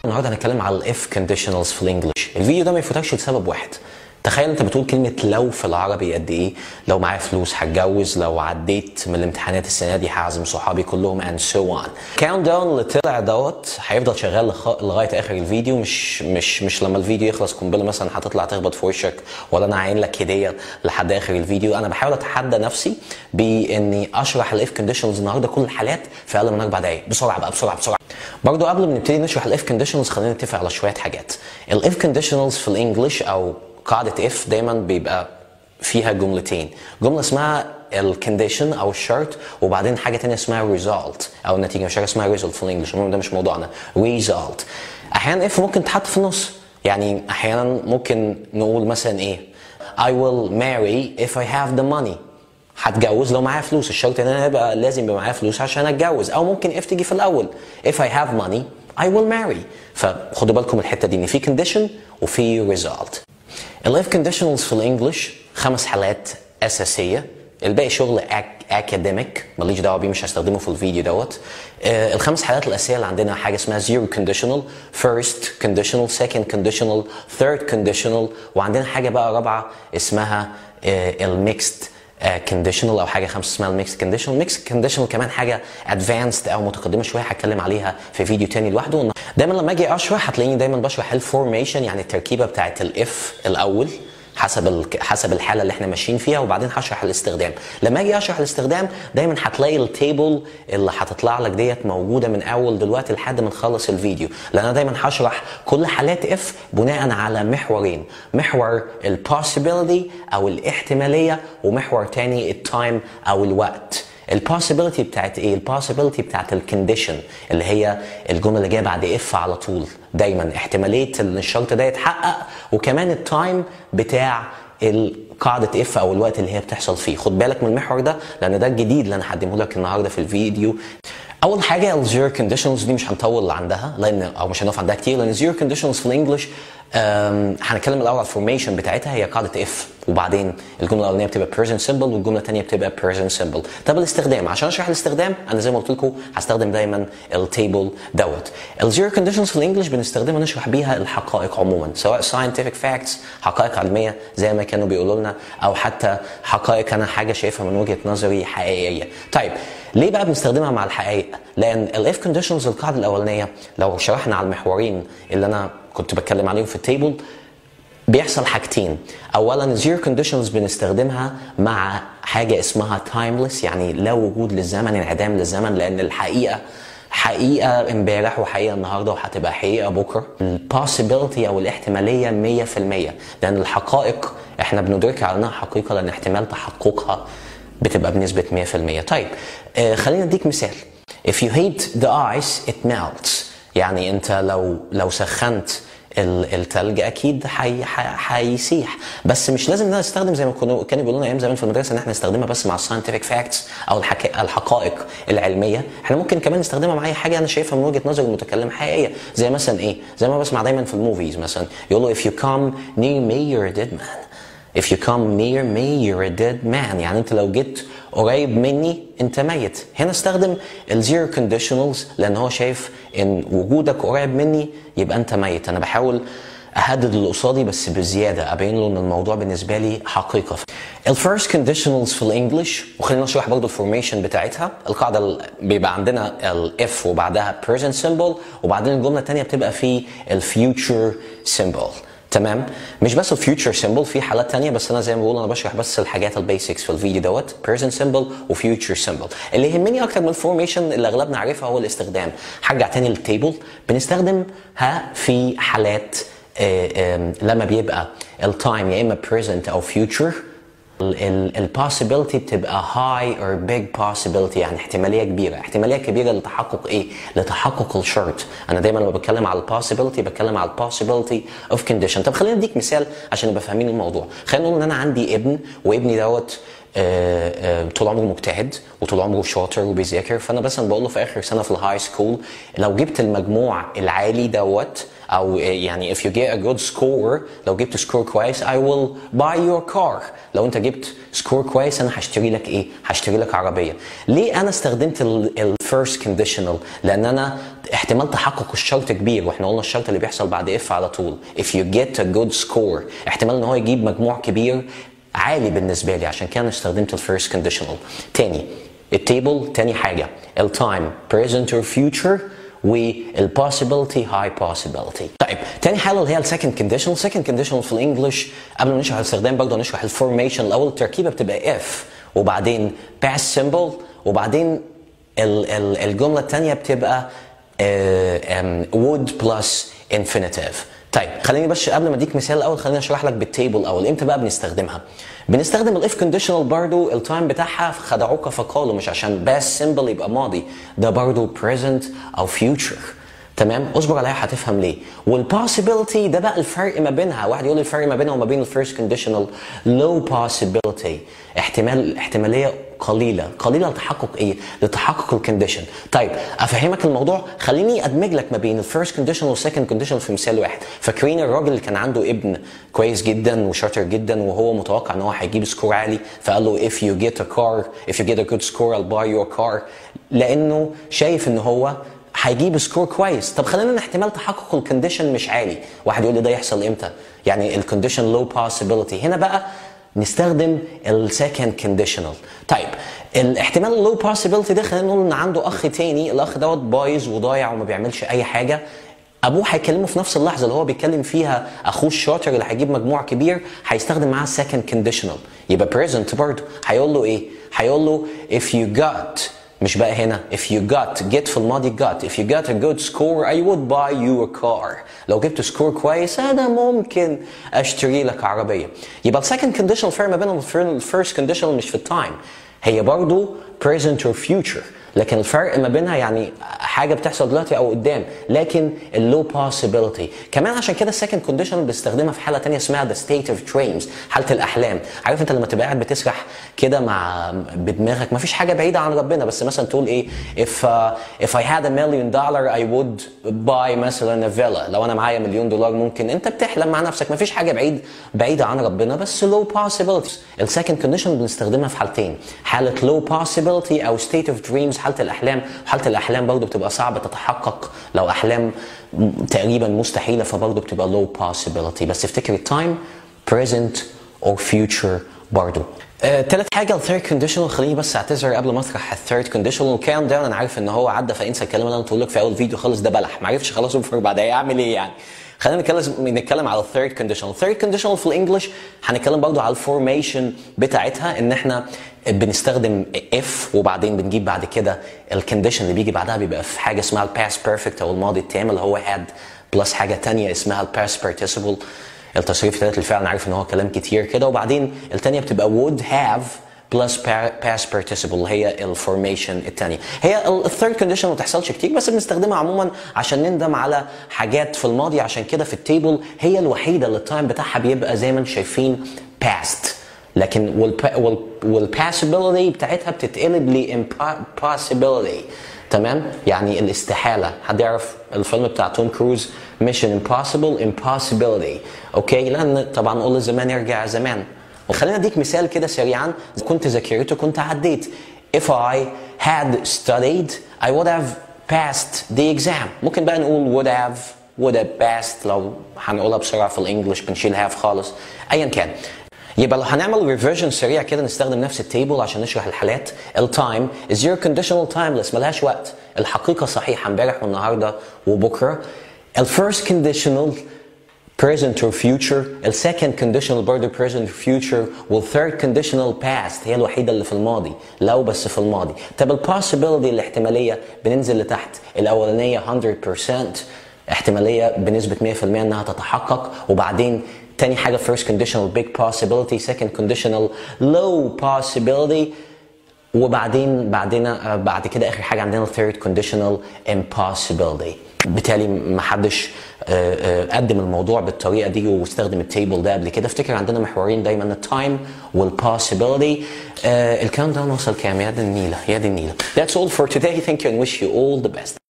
النهارده هنتكلم على الاف كونديشنالز في الانجليش الفيديو ده ما يفوتكش لسبب واحد تخيل انت بتقول كلمة لو في العربي قد ايه لو معايا فلوس هتجوز لو عديت من الامتحانات السنة دي هعزم صحابي كلهم and so on كاونت داون اللي طلع دوت هيفضل شغال لخ- لغاية اخر الفيديو مش مش مش لما الفيديو يخلص قنبلة مثلا هتطلع تخبط في وشك ولا انا عاين لك هدية لحد اخر الفيديو انا بحاول اتحدى نفسي باني اشرح الاف كونديشنز النهارده كل الحالات في اقل من اربع دقايق بسرعة بقى بسرعة بسرعة برضو قبل ما نبتدي نشرح الاف كونديشنالز خلينا نتفق على شويه حاجات الاف كونديشنالز في الانجليش او قاعده اف دايما بيبقى فيها جملتين جمله اسمها الكونديشن او الشرط وبعدين حاجه تانية اسمها ريزالت او النتيجه مش حاجه اسمها ريزلت في الانجليش المهم ده مش موضوعنا ريزالت احيانا اف ممكن تتحط في النص يعني احيانا ممكن نقول مثلا ايه I will marry if I have the money هتجوز لو معايا فلوس الشرط ان انا يبقى لازم يبقى معايا فلوس عشان اتجوز او ممكن اف تيجي في الاول if I have money I will marry فخدوا بالكم من الحته دي ان في condition وفي result الاف conditionals في الانجليش خمس حالات اساسيه الباقي شغل اكاديميك ماليش دعوه بيه مش هستخدمه في الفيديو دوت آه الخمس حالات الاساسيه اللي عندنا حاجه اسمها zero conditional first conditional second conditional third conditional وعندنا حاجه بقى رابعه اسمها آه الميكست كونديشنال او حاجه خمسه اسمها الميكس كونديشنال ميكس كونديشنال كمان حاجه ادفانسد او متقدمه شويه هتكلم عليها في فيديو تاني لوحده دايما لما اجي اشرح هتلاقيني دايما بشرح الفورميشن يعني التركيبه بتاعت الاف الاول حسب ال... حسب الحاله اللي احنا ماشيين فيها وبعدين هشرح الاستخدام لما اجي اشرح الاستخدام دايما هتلاقي التيبل اللي هتطلع لك ديت موجوده من اول دلوقتي لحد ما نخلص الفيديو لان انا دايما هشرح كل حالات اف بناء على محورين محور البوسيبيليتي او الاحتماليه ومحور تاني التايم او الوقت البوسيبيليتي بتاعت ايه؟ البوسيبيليتي بتاعت الكونديشن اللي هي الجمله اللي جايه بعد اف على طول دايما احتماليه ان الشرط ده يتحقق وكمان التايم بتاع قاعدة اف او الوقت اللي هي بتحصل فيه خد بالك من المحور ده لان ده الجديد اللي انا هقدمه لك النهارده في الفيديو اول حاجه الزيرو كونديشنز دي مش هنطول عندها لان او مش هنقف عندها كتير لان الزيرو كونديشنز في الانجليش هنتكلم الاول على الفورميشن بتاعتها هي قاعده اف وبعدين الجمله الاولانيه بتبقى present simple والجمله الثانيه بتبقى present simple طب الاستخدام عشان اشرح الاستخدام انا زي ما قلت لكم هستخدم دايما التيبل دوت الزيرو كونديشنز في الانجليش بنستخدمها نشرح بيها الحقائق عموما سواء scientific facts حقائق علميه زي ما كانوا بيقولوا لنا او حتى حقائق انا حاجه شايفها من وجهه نظري حقيقيه طيب ليه بقى بنستخدمها مع الحقائق لان الاف كونديشنز القاعده الاولانيه لو شرحنا على المحورين اللي انا كنت بتكلم عليهم في التيبل بيحصل حاجتين اولا الزيرو كونديشنز بنستخدمها مع حاجه اسمها تايمليس يعني لا وجود للزمن انعدام للزمن لان الحقيقه حقيقه امبارح وحقيقه النهارده وهتبقى حقيقه بكره البوسيبيليتي او الاحتماليه 100% لان الحقائق احنا بندركها على انها حقيقه لان احتمال تحققها بتبقى بنسبه 100% طيب آه خلينا اديك مثال if you hate the ice it melts يعني انت لو لو سخنت التلج اكيد هيسيح بس مش لازم ان انا استخدم زي ما كانوا كانوا بيقولوا لنا ايام زمان في المدرسه ان احنا نستخدمها بس مع الساينتفك فاكتس او الحكا... الحقائق العلميه احنا ممكن كمان نستخدمها مع اي حاجه انا شايفها من وجهه نظر المتكلم حقيقيه زي مثلا ايه زي ما بسمع دايما في الموفيز مثلا يقولوا if you come near me you're a dead man If you come near me you're a dead man يعني انت لو جيت قريب مني انت ميت هنا استخدم الزيرو كونديشنالز لان هو شايف ان وجودك قريب مني يبقى انت ميت انا بحاول اهدد اللي قصادي بس بزياده ابين له ان الموضوع بالنسبه لي حقيقه الفيرست كونديشنالز في الانجليش وخلينا نشرح برضه الفورميشن بتاعتها القاعده اللي بيبقى عندنا الاف وبعدها present symbol وبعدين الجمله الثانيه بتبقى في الفيوتشر symbol تمام مش بس الفيوتشر سيمبل في حالات تانية بس انا زي ما بقول انا بشرح بس الحاجات البيسكس في الفيديو دوت present سيمبل وفيوتشر سيمبل اللي يهمني اكتر من الفورميشن اللي اغلبنا عارفها هو الاستخدام هرجع تاني للتيبل بنستخدمها في حالات لما بيبقى التايم يا اما present او future البوسيبيلتي بتبقى هاي اور بيج possibility يعني احتماليه كبيره احتماليه كبيره لتحقق ايه لتحقق الشرط انا دايما لما بتكلم على البوسيبيلتي بتكلم على البوسيبيلتي اوف كونديشن طب خلينا اديك مثال عشان نبقى فاهمين الموضوع خلينا نقول ان انا عندي ابن وابني دوت آه، آه، طول عمره مجتهد وطول عمره شاطر وبيذاكر فانا مثلا بقول له في اخر سنه في الهاي سكول لو جبت المجموع العالي دوت او يعني if you get a good score لو جبت سكور كويس I will buy your car لو انت جبت سكور كويس انا هشتري لك ايه هشتري لك عربيه ليه انا استخدمت الفيرست كونديشنال لان انا احتمال تحقق الشرط كبير واحنا قلنا الشرط اللي بيحصل بعد اف على طول if you get a good score احتمال ان هو يجيب مجموع كبير عالي بالنسبه لي عشان كده استخدمت الفيرست كونديشنال تاني التيبل تاني حاجه التايم present or future والبوسيبيلتي هاي possibility طيب تاني حاله اللي هي السكند كونديشنال السكند كونديشنال في الانجليش قبل ما نشرح الاستخدام برضه نشرح الفورميشن الاول التركيبه بتبقى اف وبعدين past symbol وبعدين ال ال الجمله الثانيه بتبقى uh, um, would plus infinitive طيب خليني بس قبل ما اديك مثال الاول خليني اشرح لك بالتيبل الاول امتى بقى بنستخدمها بنستخدم الاف كونديشنال برضو التايم بتاعها خدعوك فقالوا مش عشان باس سيمبل يبقى ماضي ده برضو present او future تمام اصبر عليها هتفهم ليه والبوسيبيلتي ده بقى الفرق ما بينها واحد يقول لي الفرق ما بينها وما بين الفيرست كونديشنال لو possibility احتمال احتماليه قليله قليله لتحقق ايه لتحقق الكونديشن طيب افهمك الموضوع خليني ادمج لك ما بين الفيرست كونديشن والسكند كونديشن في مثال واحد فاكرين الراجل اللي كان عنده ابن كويس جدا وشاطر جدا وهو متوقع ان هو هيجيب سكور عالي فقال له if you get a car if you get a good score I'll buy you a car لانه شايف ان هو هيجيب سكور كويس طب خلينا ان احتمال تحقق الكونديشن مش عالي واحد يقول لي ده يحصل امتى يعني الكونديشن لو possibility هنا بقى نستخدم السكند كونديشنال طيب الاحتمال اللو possibility ده خلينا نقول ان عنده اخ تاني الاخ دوت بايظ وضايع وما بيعملش اي حاجه ابوه هيكلمه في نفس اللحظه اللي هو بيتكلم فيها اخوه الشاطر اللي هيجيب مجموع كبير هيستخدم معاه السكند كونديشنال يبقى بريزنت برضه هيقول له ايه هيقول له if you got مش بقى هنا if you got get في الماضي got if you got a good score I would buy you a car لو جبت سكور كويس انا ممكن اشتري لك عربيه يبقى السكند كونديشنال فرق ما بينهم الفيرست كونديشنال مش في التايم هي برضو present or future لكن الفرق ما بينها يعني حاجه بتحصل دلوقتي او قدام لكن اللو possibility كمان عشان كده السكند كونديشن بنستخدمها في حاله تانية اسمها the state of dreams حاله الاحلام عارف انت لما تبقى قاعد بتسرح كده مع بدماغك ما فيش حاجه بعيده عن ربنا بس مثلا تقول ايه if uh, if I had a million dollar I would buy مثلا a villa لو انا معايا مليون دولار ممكن انت بتحلم مع نفسك ما فيش حاجه بعيد بعيده عن ربنا بس low possibilities السكند كونديشن بنستخدمها في حالتين حاله low possibility او state of dreams حاله الاحلام حاله الاحلام برضو بتبقى صعبه تتحقق لو احلام تقريبا مستحيله فبرضو بتبقى low possibility بس افتكر التايم present or future برضو آه، تالت حاجه الثيرد كونديشنال خليني بس اعتذر قبل ما اطرح الثيرد كونديشنال الكاونت داون انا عارف ان هو عدى فانسى الكلام اللي انا قلت لك في اول فيديو خالص ده بلح ما عرفتش خلاص في اربع دقايق اعمل ايه يعني خلينا نتكلم نتكلم على الثيرد كونديشنال الثيرد كونديشنال في الانجليش هنتكلم برضو على الفورميشن بتاعتها ان احنا بنستخدم اف وبعدين بنجيب بعد كده الكونديشن اللي بيجي بعدها بيبقى في حاجه اسمها الباس بيرفكت او الماضي التام اللي هو had بلس حاجه تانية اسمها الباس بارتيسيبل التصريف الثالث الفعل انا عارف ان هو كلام كتير كده وبعدين الثانيه بتبقى would have بلس past participle اللي هي الفورميشن الثانيه هي الثيرد كونديشن ما بتحصلش كتير بس بنستخدمها عموما عشان نندم على حاجات في الماضي عشان كده في التيبل هي الوحيده اللي التايم بتاعها بيبقى زي ما انتم شايفين past لكن والباسبيلتي بتاعتها بتتقلب ل impossibility تمام يعني الاستحاله حد يعرف الفيلم بتاع توم كروز ميشن امبوسيبل impossibility اوكي لان طبعا قول الزمان يرجع زمان وخلينا اديك مثال كده سريعا كنت ذاكرته كنت عديت if I had studied I would have passed the exam ممكن بقى نقول would have would have passed لو هنقولها بسرعه في الانجليش بنشيل have خالص ايا كان يبقى لو هنعمل ريفيرجن سريع كده نستخدم نفس التيبل عشان نشرح الحالات التايم is your conditional timeless ملهاش وقت الحقيقه صحيحه امبارح والنهارده وبكره الفيرست conditional present or future السكند conditional برضه present or future والثيرد conditional past هي الوحيده اللي في الماضي لو بس في الماضي طب البوسيبيلتي الاحتماليه بننزل لتحت الاولانيه 100% احتماليه بنسبه 100% انها تتحقق وبعدين تاني حاجه first conditional big possibility second conditional low possibility وبعدين بعدين بعد كده اخر حاجه عندنا third conditional impossibility بالتالي ما حدش قدم الموضوع بالطريقه دي واستخدم التيبل ده قبل كده افتكر عندنا محورين دايما التايم والبوسيبيلتي الكاونت داون وصل كام يا دي النيله يا دي النيله That's all for today thank you and wish you all the best